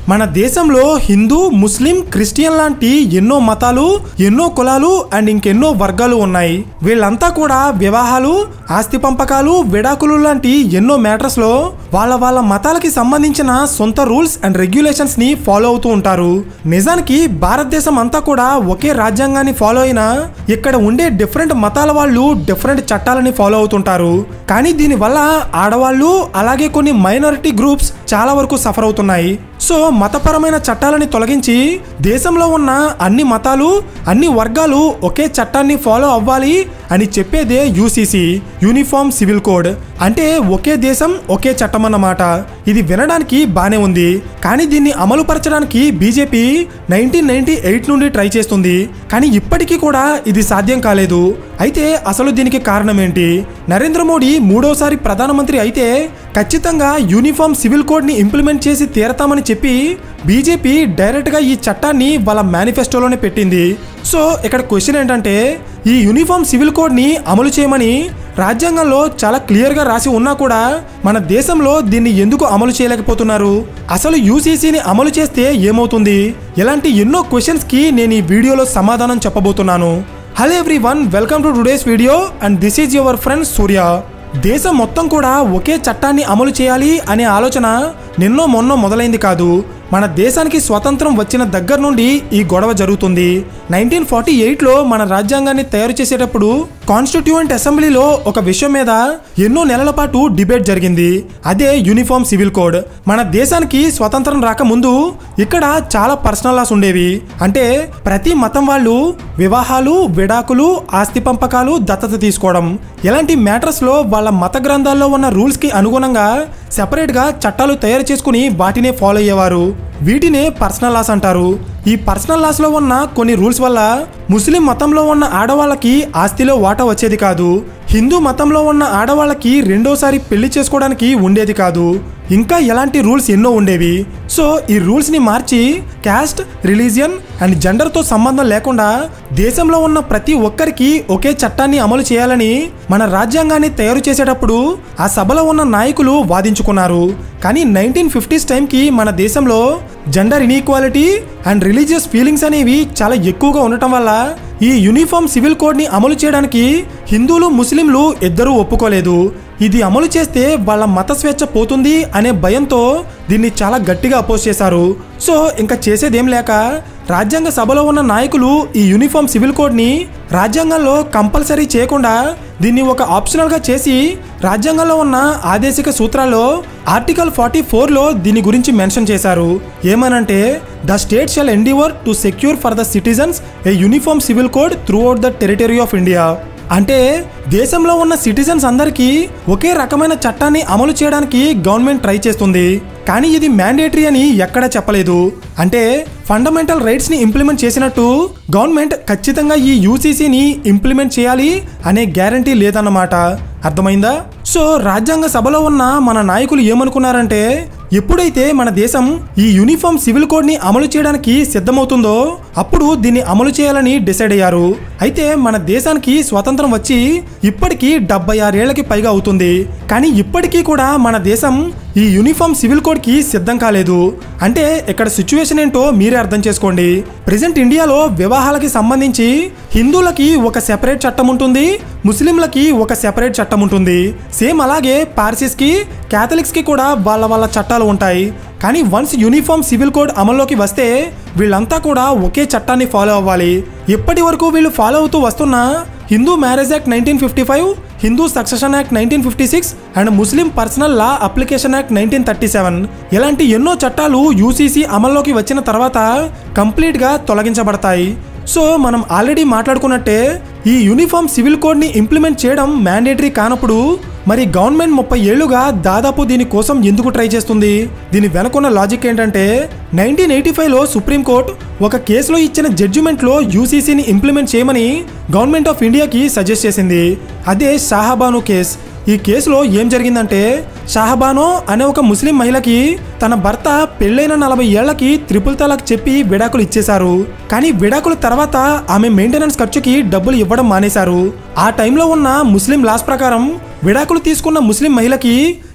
మన దేశంలో హిందూ ముస్లిం క్రిస్టియన్ లాంటి ఎన్నో మతాలు ఎన్నో కులాలు అండ్ ఇంకెన్నో వర్గాలు ఉన్నాయి వీళ్ళంతా కూడా వివాహాలు ఆస్తి పంపకాలు విడాకులు లాంటి ఎన్నో మ్యాటర్స్ లో వాళ్ళ వాళ్ళ మతాలకి సంబంధించిన సొంత రూల్స్ అండ్ రెగ్యులేషన్స్ ని ఫాలో అవుతూ ఉంటారు నిజానికి భారతదేశం అంతా కూడా ఒకే రాజ్యాంగాన్ని ఫాలో అయినా ఇక్కడ ఉండే డిఫరెంట్ మతాల వాళ్ళు డిఫరెంట్ చట్టాలని ఫాలో అవుతుంటారు కానీ దీనివల్ల ఆడవాళ్ళు అలాగే కొన్ని మైనారిటీ గ్రూప్స్ చాలా వరకు సఫర్ అవుతున్నాయి సో మతపరమైన చట్టాలని తొలగించి దేశంలో ఉన్న అన్ని మతాలు అన్ని వర్గాలు ఒకే చట్టాన్ని ఫాలో అవ్వాలి అని చెప్పేదే యూసీసీ యూనిఫామ్ సివిల్ కోడ్ అంటే ఒకే దేశం ఒకే చట్టం అన్నమాట ఇది వినడానికి బానే ఉంది కానీ దీన్ని అమలు పరచడానికి బీజేపీ నైన్టీన్ నైన్టీ ఎయిట్ నుండి ట్రై చేస్తుంది కానీ ఇప్పటికీ కూడా ఇది సాధ్యం కాలేదు అయితే అసలు దీనికి కారణం ఏంటి నరేంద్ర మోడీ మూడోసారి ప్రధానమంత్రి అయితే ఖచ్చితంగా యూనిఫామ్ సివిల్ కోడ్ని ఇంప్లిమెంట్ చేసి తీరతామని చెప్పి బీజేపీ డైరెక్ట్గా ఈ చట్టాన్ని వాళ్ళ మేనిఫెస్టోలోనే పెట్టింది సో ఇక్కడ క్వశ్చన్ ఏంటంటే ఈ యూనిఫామ్ సివిల్ కోడ్ని అమలు చేయమని రాజ్యాంగంలో చాలా క్లియర్గా రాసి ఉన్నా కూడా మన దేశంలో దీన్ని ఎందుకు అమలు చేయలేకపోతున్నారు అసలు యూసీసీని అమలు చేస్తే ఏమవుతుంది ఇలాంటి ఎన్నో క్వశ్చన్స్కి నేను ఈ వీడియోలో సమాధానం చెప్పబోతున్నాను hello everyone welcome to today's video and this is your friend Surya దేశం మొత్తం కూడా ఒకే చట్టాన్ని అమలు చేయాలి అనే ఆలోచన నిన్నో మొన్నో మొదలైంది కాదు మన దేశానికి స్వతంత్రం వచ్చిన దగ్గర నుండి ఈ గొడవ జరుగుతుంది నైన్టీన్ ఫార్టీ ఎయిట్లో మన రాజ్యాంగాన్ని తయారు చేసేటప్పుడు కాన్స్టిట్యూయెంట్ అసెంబ్లీలో ఒక విషయం మీద ఎన్నో నెలల పాటు డిబేట్ జరిగింది అదే యూనిఫామ్ సివిల్ కోడ్ మన దేశానికి స్వతంత్రం రాకముందు ఇక్కడ చాలా పర్సనల్ లాస్ ఉండేవి అంటే ప్రతి మతం వాళ్ళు వివాహాలు విడాకులు ఆస్తి పంపకాలు దత్తత తీసుకోవడం ఇలాంటి మ్యాటర్స్లో వాళ్ళ మత గ్రంథాల్లో ఉన్న రూల్స్కి అనుగుణంగా సెపరేట్గా చట్టాలు తయారు చేసుకుని వాటినే ఫాలో అయ్యేవారు వీటినే పర్సనల్ లాస్ అంటారు ఈ పర్సనల్ లాస్లో ఉన్న కొన్ని రూల్స్ వల్ల ముస్లిం మతంలో ఉన్న ఆడవాళ్ళకి ఆస్తిలో వాటా వచ్చేది కాదు హిందూ మతంలో ఉన్న ఆడవాళ్ళకి రెండోసారి పెళ్లి చేసుకోవడానికి ఉండేది కాదు ఇంకా ఎలాంటి రూల్స్ ఎన్నో ఉండేవి సో ఈ రూల్స్ని మార్చి క్యాస్ట్ రిలీజియన్ అండ్ జెండర్తో సంబంధం లేకుండా దేశంలో ఉన్న ప్రతి ఒక్కరికి ఒకే చట్టాన్ని అమలు చేయాలని మన రాజ్యాంగాన్ని తయారు చేసేటప్పుడు ఆ సభలో ఉన్న నాయకులు వాదించుకున్నారు కానీ నైన్టీన్ ఫిఫ్టీస్ టైంకి మన దేశంలో gender inequality and religious feelings అనేవి చాలా ఎక్కువగా ఉండటం వల్ల ఈ యూనిఫామ్ సివిల్ కోడ్ని అమలు చేయడానికి హిందువులు ముస్లింలు ఇద్దరూ ఒప్పుకోలేదు ఇది అమలు చేస్తే వాళ్ళ మత స్వేచ్ఛ పోతుంది అనే భయంతో దీన్ని చాలా గట్టిగా అపోజ్ చేశారు సో ఇంకా చేసేదేం లేక రాజ్యాంగ సభలో ఉన్న నాయకులు ఈ యూనిఫామ్ సివిల్ కోడ్ని రాజ్యాంగంలో కంపల్సరీ చేయకుండా దీన్ని ఒక ఆప్షనల్గా చేసి రాజ్యాంగంలో ఉన్న ఆదేశిక సూత్రాల్లో ఆర్టికల్ ఫార్టీ ఫోర్లో దీని గురించి మెన్షన్ చేశారు ఏమనంటే the state shall endeavour to secure for the citizens a uniform civil code throughout the territory of India అంటే దేశంలో ఉన్న సిటిజన్స్ అందరికీ ఒకే రకమైన చట్టాన్ని అమలు చేయడానికి గవర్నమెంట్ ట్రై చేస్తుంది కానీ ఇది మ్యాండేటరీ అని ఎక్కడా చెప్పలేదు అంటే ఫండమెంటల్ రైట్స్ని ఇంప్లిమెంట్ చేసినట్టు గవర్నమెంట్ ఖచ్చితంగా ఈ యూసీసీని ఇంప్లిమెంట్ చేయాలి అనే గ్యారంటీ లేదన్నమాట అర్థమైందా సో రాజ్యాంగ సభలో ఉన్న మన నాయకులు ఏమనుకున్నారంటే ఎప్పుడైతే మన దేశం ఈ యూనిఫామ్ సివిల్ కోడ్ని అమలు చేయడానికి సిద్ధమవుతుందో అప్పుడు దీన్ని అమలు చేయాలని డిసైడ్ అయ్యారు అయితే మన దేశానికి స్వాతంత్రం వచ్చి ఇప్పటికీ డెబ్బై ఆరేళ్లకి పైగా అవుతుంది కానీ ఇప్పటికీ కూడా మన దేశం ఈ యూనిఫామ్ సివిల్ కోడ్కి సిద్ధం కాలేదు అంటే ఇక్కడ సిచ్యువేషన్ ఏంటో మీరే అర్థం చేసుకోండి ప్రజెంట్ ఇండియాలో వివాహాలకి సంబంధించి హిందువులకి ఒక సెపరేట్ చట్టం ఉంటుంది ముస్లింలకి ఒక సెపరేట్ చట్టం ఉంటుంది సేమ్ అలాగే పార్సీస్కి క్యాథలిక్స్కి కూడా వాళ్ళ వాళ్ళ చట్టాలు ఉంటాయి కానీ వన్స్ యూనిఫామ్ సివిల్ కోడ్ అమల్లోకి వస్తే వీళ్ళంతా కూడా ఒకే చట్టాన్ని ఫాలో అవ్వాలి ఇప్పటి వరకు వీళ్ళు ఫాలో అవుతూ వస్తున్న Hindu marriage act nineteen fifty five Hindu succession act nineteen fifty six and Muslim personal law application act nineteen thirty seven ఇలాంటి ఎన్నో చట్టాలు యూసీసీ అమల్లోకి వచ్చిన తర్వాత కంప్లీట్గా తొలగించబడతాయి సో మనం ఆల్రెడీ మాట్లాడుకున్నట్టే ఈ యూనిఫామ్ సివిల్ కోడ్ని ఇంప్లిమెంట్ చేయడం మ్యాండేటరీ కానప్పుడు మరి గవర్నమెంట్ ముప్పై ఏళ్లుగా దాదాపు దీని కోసం ఎందుకు ట్రై చేస్తుంది దీని వెనకున్న లాజిక్ ఏంటంటే నైన్టీన్ ఎయిటీ ఫైవ్లో సుప్రీంకోర్టు ఒక కేసులో ఇచ్చిన జడ్జిమెంట్లో యూసీసీని ఇంప్లిమెంట్ చేయమని గవర్నమెంట్ ఆఫ్ ఇండియాకి సజెస్ట్ చేసింది అదే షాహబాను కేస్ ఈ కేసులో ఏం జరిగిందంటే షాహబానో అనే ఒక ముస్లిం మహిళకి తన భర్త పెళ్ళైన నలభై ఏళ్లకి త్రిపుల్ తలాక్ చెప్పి విడాకులు ఇచ్చేశారు కానీ విడాకుల తర్వాత ఆమె మెయింటెనెన్స్ ఖర్చుకి డబ్బులు ఇవ్వడం మానేశారు ఆ టైంలో ఉన్న ముస్లిం లాస్ ప్రకారం విడాకులు తీసుకున్న ముస్లిం మహిళకి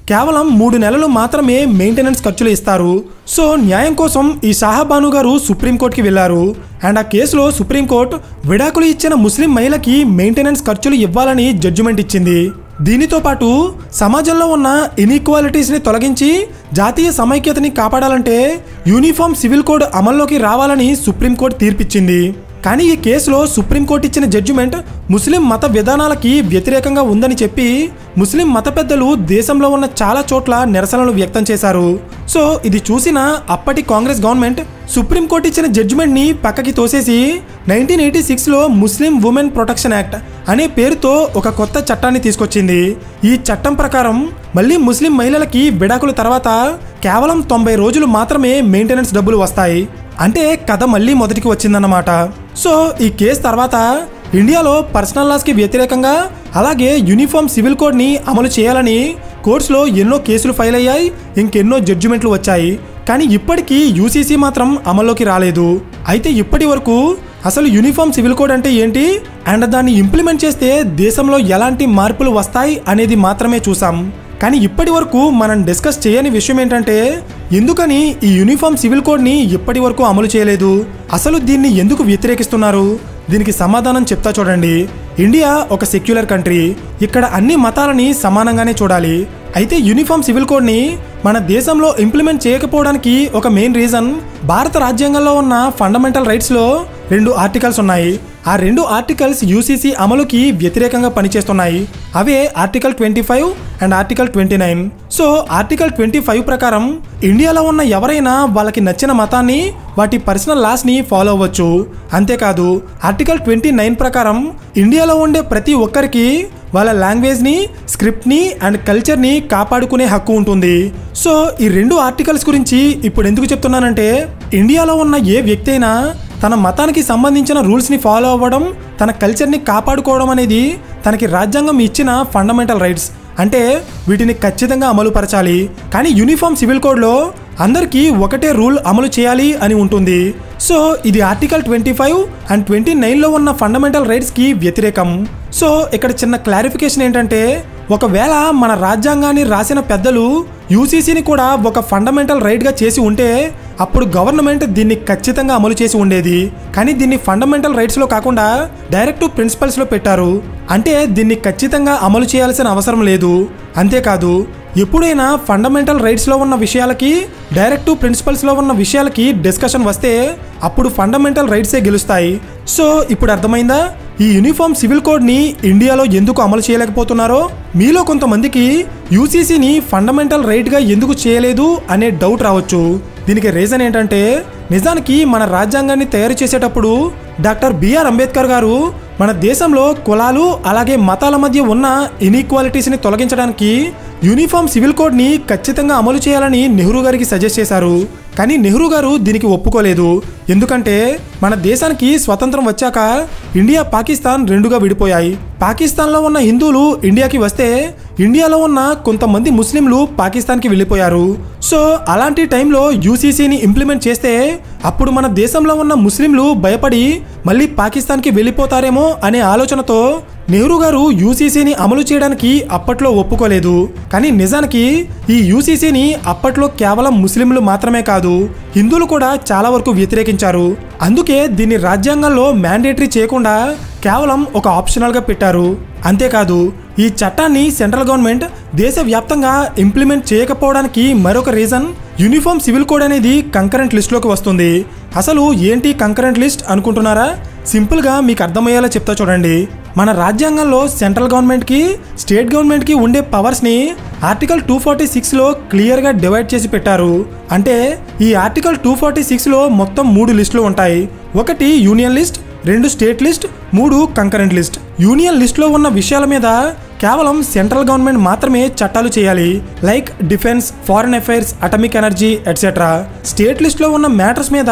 కేవలం మూడు నెలలు మాత్రమే మెయింటెనెన్స్ ఖర్చులు ఇస్తారు సో న్యాయం కోసం ఈ షాహబాను గారు సుప్రీంకోర్టుకి వెళ్లారు అండ్ ఆ కేసులో సుప్రీంకోర్టు విడాకులు ఇచ్చిన ముస్లిం మహిళకి మెయింటెనెన్స్ ఖర్చులు ఇవ్వాలని జడ్జిమెంట్ ఇచ్చింది దీనితో పాటు సమాజంలో ఉన్న ఇన్ఈక్వాలిటీస్ని తొలగించి జాతీయ సమైక్యతని కాపాడాలంటే యూనిఫామ్ సివిల్ కోడ్ అమల్లోకి రావాలని సుప్రీంకోర్టు తీర్పిచ్చింది కానీ ఈ కేసులో సుప్రీంకోర్టు ఇచ్చిన జడ్జిమెంట్ ముస్లిం మత విధానాలకి వ్యతిరేకంగా ఉందని చెప్పి ముస్లిం మత పెద్దలు దేశంలో ఉన్న చాలా చోట్ల నిరసనలు వ్యక్తం చేశారు సో ఇది చూసిన అప్పటి కాంగ్రెస్ గవర్నమెంట్ సుప్రీంకోర్టు ఇచ్చిన జడ్జిమెంట్ని పక్కకి తోసేసి నైన్టీన్ ఎయిటీ సిక్స్లో ముస్లిం ఉమెన్ ప్రొటెక్షన్ యాక్ట్ అనే పేరుతో ఒక కొత్త చట్టాన్ని తీసుకొచ్చింది ఈ చట్టం ప్రకారం మళ్ళీ ముస్లిం మహిళలకి విడాకుల తర్వాత కేవలం తొంభై రోజులు మాత్రమే మెయింటెనెన్స్ డబ్బులు వస్తాయి అంటే కథ మళ్ళీ మొదటికి వచ్చిందన్నమాట సో ఈ కేసు తర్వాత ఇండియాలో పర్సనల్ లాస్కి వ్యతిరేకంగా అలాగే యూనిఫామ్ సివిల్ కోడ్ని అమలు చేయాలని కోర్ట్స్లో ఎన్నో కేసులు ఫైల్ అయ్యాయి ఇంకెన్నో జడ్జిమెంట్లు వచ్చాయి కానీ ఇప్పటికీ యూసీసీ మాత్రం అమల్లోకి రాలేదు అయితే ఇప్పటి వరకు అసలు యూనిఫామ్ సివిల్ కోడ్ అంటే ఏంటి అండ్ దాన్ని ఇంప్లిమెంట్ చేస్తే దేశంలో ఎలాంటి మార్పులు వస్తాయి అనేది మాత్రమే చూసాం కానీ ఇప్పటి వరకు మనం డిస్కస్ చేయని విషయం ఏంటంటే ఎందుకని ఈ యూనిఫామ్ సివిల్ కోడ్ని ఇప్పటి వరకు అమలు చేయలేదు అసలు దీన్ని ఎందుకు వ్యతిరేకిస్తున్నారు దీనికి సమాధానం చెప్తా చూడండి ఇండియా ఒక సెక్యులర్ కంట్రీ ఇక్కడ అన్ని మతాలని సమానంగానే చూడాలి అయితే యూనిఫామ్ సివిల్ కోడ్ని మన దేశంలో ఇంప్లిమెంట్ చేయకపోవడానికి ఒక మెయిన్ రీజన్ భారత రాజ్యాంగంలో ఉన్న ఫండమెంటల్ రైట్స్లో రెండు ఆర్టికల్స్ ఉన్నాయి ఆ రెండు ఆర్టికల్స్ యూసీసీ అమలుకి వ్యతిరేకంగా పనిచేస్తున్నాయి అవే article twenty five and article twenty nine so article twenty five ప్రకారం ఇండియాలో ఉన్న ఎవరైనా వాళ్ళకి నచ్చిన మతాన్ని వాటి పర్సనల్ లాస్ని ఫాలో అవ్వచ్చు అంతేకాదు ఆర్టికల్ ట్వంటీ నైన్ ప్రకారం ఇండియాలో ఉండే ప్రతి ఒక్కరికి వాళ్ళ లాంగ్వేజ్ని స్క్రిప్ట్ని అండ్ కల్చర్ని కాపాడుకునే హక్కు ఉంటుంది సో ఈ రెండు ఆర్టికల్స్ గురించి ఇప్పుడు ఎందుకు చెప్తున్నానంటే ఇండియాలో ఉన్న ఏ వ్యక్తి అయినా తన మతానికి సంబంధించిన రూల్స్ని ఫాలో అవ్వడం తన కల్చర్ని కాపాడుకోవడం అనేది తనకి రాజ్యాంగం ఇచ్చిన ఫండమెంటల్ రైట్స్ అంటే వీటిని ఖచ్చితంగా అమలు పరచాలి కానీ యూనిఫామ్ సివిల్ కోడ్లో అందరికీ ఒకటే రూల్ అమలు చేయాలి అని ఉంటుంది సో ఇది ఆర్టికల్ ట్వంటీ ఫైవ్ అండ్ ట్వంటీ నైన్లో ఉన్న ఫండమెంటల్ రైట్స్కి వ్యతిరేకం సో ఇక్కడ చిన్న క్లారిఫికేషన్ ఏంటంటే ఒకవేళ మన రాజ్యాంగాన్ని రాసిన పెద్దలు యూసీసీని కూడా ఒక ఫండమెంటల్ రైట్గా చేసి ఉంటే అప్పుడు గవర్నమెంట్ దీన్ని ఖచ్చితంగా అమలు చేసి ఉండేది కానీ దీన్ని ఫండమెంటల్ రైట్స్లో కాకుండా డైరెక్ట్ ప్రిన్సిపల్స్లో పెట్టారు అంటే దీన్ని ఖచ్చితంగా అమలు చేయాల్సిన అవసరం లేదు అంతేకాదు ఎప్పుడైనా ఫండమెంటల్ రైట్స్లో ఉన్న విషయాలకి డైరెక్ట్ ప్రిన్సిపల్స్లో ఉన్న విషయాలకి డిస్కషన్ వస్తే అప్పుడు ఫండమెంటల్ రైట్సే గెలుస్తాయి సో ఇప్పుడు అర్థమైందా ఈ యూనిఫామ్ సివిల్ కోడ్ని ఇండియాలో ఎందుకు అమలు చేయలేకపోతున్నారో మీలో కొంతమందికి యూసీసీని ఫండమెంటల్ రైట్గా ఎందుకు చేయలేదు అనే డౌట్ రావచ్చు దీనికి రీజన్ ఏంటంటే నిజానికి మన రాజ్యాంగాన్ని తయారు చేసేటప్పుడు డాక్టర్ బిఆర్ అంబేద్కర్ గారు మన దేశంలో కులాలు అలాగే మతాల మధ్య ఉన్న ఇన్ఈక్వాలిటీస్ని తొలగించడానికి యూనిఫామ్ సివిల్ కోడ్ని ఖచ్చితంగా అమలు చేయాలని నెహ్రూ గారికి సజెస్ట్ చేశారు కానీ నెహ్రూ గారు దీనికి ఒప్పుకోలేదు ఎందుకంటే మన దేశానికి స్వతంత్రం వచ్చాక ఇండియా పాకిస్తాన్ రెండుగా విడిపోయాయి పాకిస్తాన్లో ఉన్న హిందువులు ఇండియాకి వస్తే ఇండియాలో ఉన్న కొంతమంది ముస్లింలు పాకిస్తాన్కి వెళ్ళిపోయారు సో అలాంటి టైంలో యూసీసీని ఇంప్లిమెంట్ చేస్తే అప్పుడు మన దేశంలో ఉన్న ముస్లింలు భయపడి మళ్ళీ పాకిస్తాన్కి వెళ్ళిపోతారేమో అనే ఆలోచనతో నెహ్రూ గారు యూసీసీని అమలు చేయడానికి అప్పట్లో ఒప్పుకోలేదు కానీ నిజానికి ఈ యూసీసీని అప్పట్లో కేవలం ముస్లింలు మాత్రమే కాదు హిందువులు కూడా చాలా వరకు వ్యతిరేకించారు అందుకే దీన్ని రాజ్యాంగంలో మ్యాండేటరీ చేయకుండా కేవలం ఒక ఆప్షనల్గా పెట్టారు అంతేకాదు ఈ చట్టాన్ని సెంట్రల్ గవర్నమెంట్ దేశవ్యాప్తంగా ఇంప్లిమెంట్ చేయకపోవడానికి మరొక రీజన్ యూనిఫామ్ సివిల్ కోడ్ అనేది కంకరెంట్ లిస్ట్లోకి వస్తుంది అసలు ఏంటి కంకరెంట్ లిస్ట్ అనుకుంటున్నారా సింపుల్గా మీకు అర్థమయ్యేలా చెప్తా చూడండి మన రాజ్యాంగంలో సెంట్రల్ గవర్నమెంట్కి స్టేట్ గవర్నమెంట్కి ఉండే పవర్స్ని ఆర్టికల్ టూ ఫార్టీ సిక్స్లో క్లియర్గా డివైడ్ చేసి పెట్టారు అంటే ఈ ఆర్టికల్ టూ ఫార్టీ సిక్స్లో మొత్తం మూడు లిస్టులు ఉంటాయి ఒకటి యూనియన్ లిస్ట్ రెండు స్టేట్ లిస్ట్ మూడు కంకరెంట్ లిస్ట్ యూనియన్ లిస్ట్లో ఉన్న విషయాల మీద కేవలం సెంట్రల్ గవర్నమెంట్ మాత్రమే చట్టాలు చేయాలి like defence foreign affairs atomic energy etcetera state లిస్ట్లో ఉన్న మ్యాటర్స్ మీద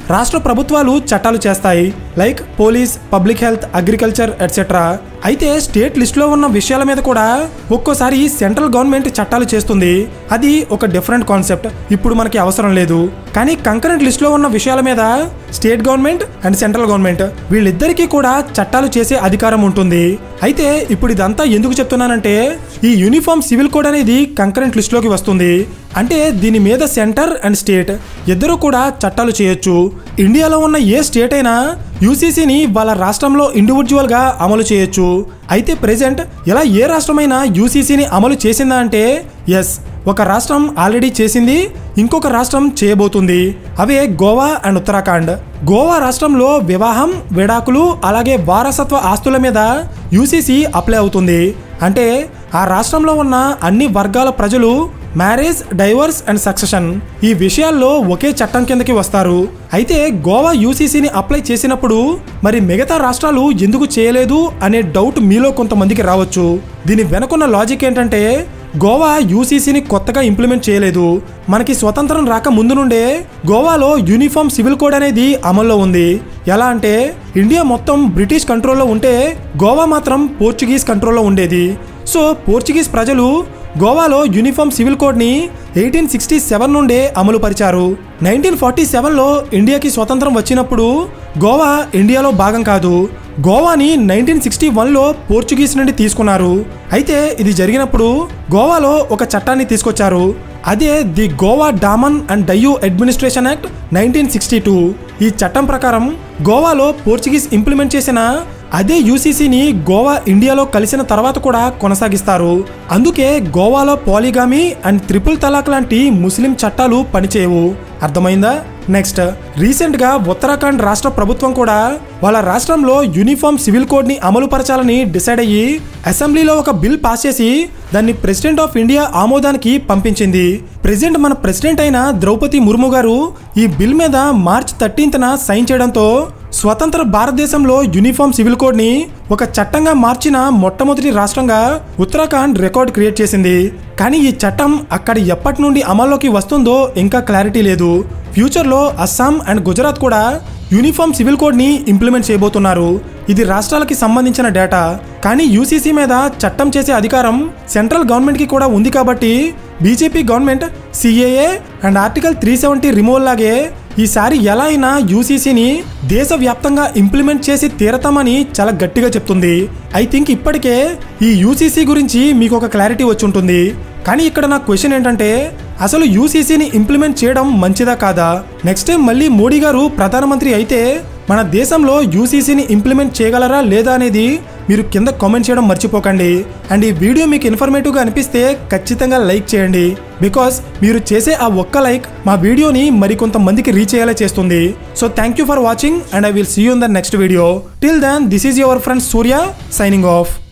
రాష్ట్ర ప్రభుత్వాలు చట్టాలు చేస్తాయి like police public health agriculture etcetera అయితే స్టేట్ లిస్ట్లో ఉన్న విషయాల మీద కూడా ఒక్కోసారి సెంట్రల్ గవర్నమెంట్ చట్టాలు చేస్తుంది అది ఒక డిఫరెంట్ కాన్సెప్ట్ ఇప్పుడు మనకి అవసరం లేదు కానీ కంకరెంట్ లిస్ట్లో ఉన్న విషయాల మీద state government and central government వీళ్ళిద్దరికీ కూడా చట్టాలు చేసే అధికారం ఉంటుంది అయితే ఇప్పుడు ఇదంతా ఎందుకు చెప్తున్నానంటే ఈ యూనిఫామ్ సివిల్ కోడ్ అనేది కంకరెంట్ లిస్ట్లోకి వస్తుంది అంటే దీని మీద సెంటర్ అండ్ స్టేట్ ఇద్దరు కూడా చట్టాలు చేయొచ్చు ఇండియాలో ఉన్న ఏ స్టేట్ అయినా యూసీసీని వాళ్ళ రాష్ట్రంలో ఇండివిజువల్గా అమలు చేయొచ్చు అయితే ప్రెజెంట్ ఇలా ఏ రాష్ట్రమైనా యూసీసీని అమలు చేసిందా అంటే ఎస్ ఒక రాష్ట్రం ఆల్రెడీ చేసింది ఇంకొక రాష్ట్రం చేయబోతుంది అవే గోవా అండ్ ఉత్తరాఖండ్ గోవా రాష్ట్రంలో వివాహం విడాకులు అలాగే వారసత్వ ఆస్తుల మీద యూసీసీ అప్లై అవుతుంది అంటే ఆ రాష్ట్రంలో ఉన్న అన్ని వర్గాల ప్రజలు మ్యారేజ్ డైవర్స్ అండ్ సక్సెషన్ ఈ విషయాల్లో ఒకే చట్టం కిందకి వస్తారు అయితే గోవా యూసీసీని అప్లై చేసినప్పుడు మరి మిగతా రాష్ట్రాలు ఎందుకు చేయలేదు అనే డౌట్ మీలో కొంతమందికి రావచ్చు దీని వెనుకున్న లాజిక్ ఏంటంటే గోవా యూసీసీని కొత్తగా ఇంప్లిమెంట్ చేయలేదు మనకి స్వతంత్రం రాక ముందు నుండే గోవాలో యూనిఫామ్ సివిల్ కోడ్ అనేది అమల్లో ఉంది ఎలా అంటే ఇండియా మొత్తం బ్రిటిష్ కంట్రోల్లో ఉంటే గోవా మాత్రం పోర్చుగీస్ కంట్రోల్లో ఉండేది సో పోర్చుగీస్ ప్రజలు గోవాలో యూనిఫామ్ సివిల్ కోడ్ని ఎయిటీన్ సిక్స్టీ సెవెన్ నుండే అమలు పరిచారు నైన్టీన్ ఫార్టీ సెవెన్లో ఇండియాకి స్వతంత్రం వచ్చినప్పుడు గోవా ఇండియాలో భాగం కాదు గోవాని నైన్టీన్ సిక్స్టీ వన్లో పోర్చుగీస్ నుండి తీసుకున్నారు అయితే ఇది జరిగినప్పుడు గోవాలో ఒక చట్టాన్ని తీసుకొచ్చారు అదే the Goa Daman and Diu administration act nineteen sixty two ఈ చట్టం ప్రకారం గోవాలో పోర్చుగీస్ ఇంప్లిమెంట్ చేసిన అదే యూసీసీని గోవా ఇండియాలో కలిసిన తర్వాత కూడా కొనసాగిస్తారు అందుకే గోవాలో పాలిగామి అండ్ త్రిపుల్ తలాక్ లాంటి ముస్లిం చట్టాలు పనిచేయవు అర్థమైందా నెక్స్ట్ రీసెంట్ గా ఉత్తరాఖండ్ రాష్ట్ర ప్రభుత్వం కూడా వాళ్ళ రాష్ట్రంలో యూనిఫామ్ సివిల్ కోడ్ ని అమలు పరచాలని డిసైడ్ అయ్యి అసెంబ్లీలో ఒక బిల్ పాస్ చేసి దాన్ని ప్రెసిడెంట్ ఆఫ్ ఇండియా ఆమోదానికి పంపించింది ప్రెసిడెంట్ మన ప్రెసిడెంట్ అయిన ద్రౌపది ముర్ము గారు ఈ బిల్ మీద మార్చ్ థర్టీన్త్న సైన్ చేయడంతో స్వతంత్ర భారతదేశంలో యూనిఫామ్ సివిల్ కోడ్ ని ఒక చట్టంగా మార్చిన మొట్టమొదటి రాష్ట్రంగా ఉత్తరాఖండ్ రికార్డ్ క్రియేట్ చేసింది కానీ ఈ చట్టం అక్కడ ఎప్పటి నుండి అమల్లోకి వస్తుందో ఇంకా క్లారిటీ లేదు ఫ్యూచర్లో అస్సాం అండ్ గుజరాత్ కూడా యూనిఫామ్ సివిల్ కోడ్ ని ఇంప్లిమెంట్ చేయబోతున్నారు ఇది రాష్ట్రాలకి సంబంధించిన డేటా కానీ యూసీసీ మీద చట్టం చేసే అధికారం సెంట్రల్ గవర్నమెంట్ కి కూడా ఉంది కాబట్టి BJP government CAA and article three seventy removal లాగే ఈసారి ఎలా అయినా యూసీసీని దేశవ్యాప్తంగా ఇంప్లిమెంట్ చేసి తీరతామని చాలా గట్టిగా చెప్తుంది ఐ థింక్ ఇప్పటికే ఈ యూసీసీ గురించి మీకు ఒక క్లారిటీ వచ్చి ఉంటుంది కానీ ఇక్కడ నా క్వశ్చన్ ఏంటంటే అసలు యూసీసీని ఇంప్లిమెంట్ చేయడం మంచిదా కాదా నెక్స్ట్ టైం మళ్ళీ మోడీ గారు ప్రధానమంత్రి అయితే మన దేశంలో యూసీసీని ఇంప్లిమెంట్ చేయగలరా లేదా అనేది మీరు కింద కామెంట్ చేయడం మర్చిపోకండి అండ్ ఈ వీడియో మీకు ఇన్ఫర్మేటివ్గా అనిపిస్తే ఖచ్చితంగా లైక్ చేయండి బికాస్ మీరు చేసే ఆ ఒక్క లైక్ మా వీడియోని మరికొంతమందికి రీచ్ అయ్యేలా చేస్తుంది so thank you for watching and I will see you in the next video till then this is your friend Surya signing of